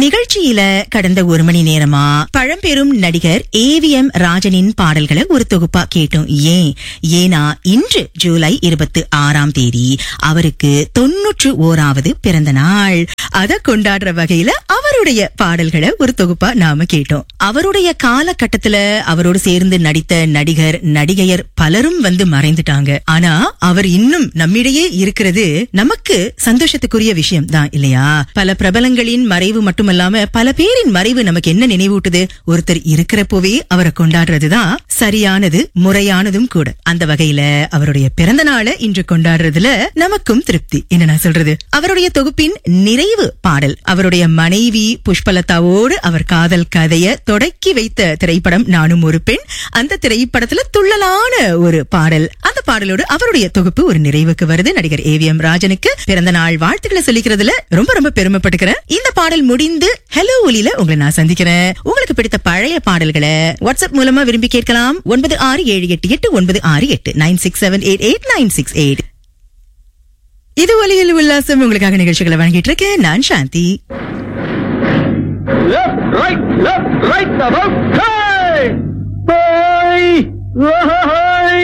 நிகழ்ச்சியில கடந்த ஒரு மணி நேரமா பழம்பெரும் நடிகர் ஏவிஎம் ராஜனின் பாடல்களை ஒரு தொகுப்பா கேட்டோம் ஏன் ஏனா இன்று ஜூலை இருபத்தி ஆறாம் தேதி அவருக்கு தொன்னூற்று ஓராவது பிறந்த நாள் அத கொண்டாடுற வகையில அவருடைய பாடல்களை ஒரு தொகுப்பா நாம கேட்டோம் அவருடைய காலகட்டத்துல அவரோடு சேர்ந்து நடித்த நடிகர் நடிகையர் பலரும் வந்து மறைந்துட்டாங்க ஆனா அவர் இன்னும் நம்மிடையே இருக்கிறது நமக்கு சந்தோஷத்துக்குரிய விஷயம் தான் இல்லையா பல பிரபலங்களின் மறைவு மட்டுமல்லாம பல பேரின் மறைவு நமக்கு என்ன நினைவூட்டுது ஒருத்தர் இருக்கிறப்போவே அவரை கொண்டாடுறதுதான் சரியானது முறையானதும் கூட அந்த வகையில அவருடைய பிறந்த நாளை இன்று கொண்டாடுறதுல நமக்கும் திருப்தி என்ன நான் சொல்றது அவருடைய தொகுப்பின் நிறைவு பாடல் அவருடைய மனைவி புஷ்பலதாவோடு அவர் காதல் கதைய தொடக்கி வைத்த திரைப்படம் நானும் ஒரு பெண் அந்த திரைப்படத்துல துள்ளலான ஒரு பாடல் அந்த பாடலோடு அவருடைய தொகுப்பு ஒரு நிறைவுக்கு வருது நடிகர் ஏவிஎம் ராஜனுக்கு பிறந்த நாள் வாழ்த்துக்களை சொல்லிக்கிறதுல ரொம்ப ரொம்ப பெருமைப்பட்டுக்கிறேன் இந்த பாடல் முடிந்து ஹலோ ஒலியில உங்களை நான் சந்திக்கிறேன் உங்களுக்கு பிடித்த பழைய பாடல்களை வாட்ஸ்அப் மூலமா விரும்பி கேட்கலாம் ஒன்பது ஆறு ஏழு எட்டு எட்டு ஒன்பது ஆறு எட்டு nine six seven eight eight nine six eight இது ஒலியில் உல்லாசம் உங்களுக்காக நிகழ்ச்சிகளை வழங்கிட்டு இருக்கேன் நான் சாந்தி Left, right, left, right, about, hey! Boy!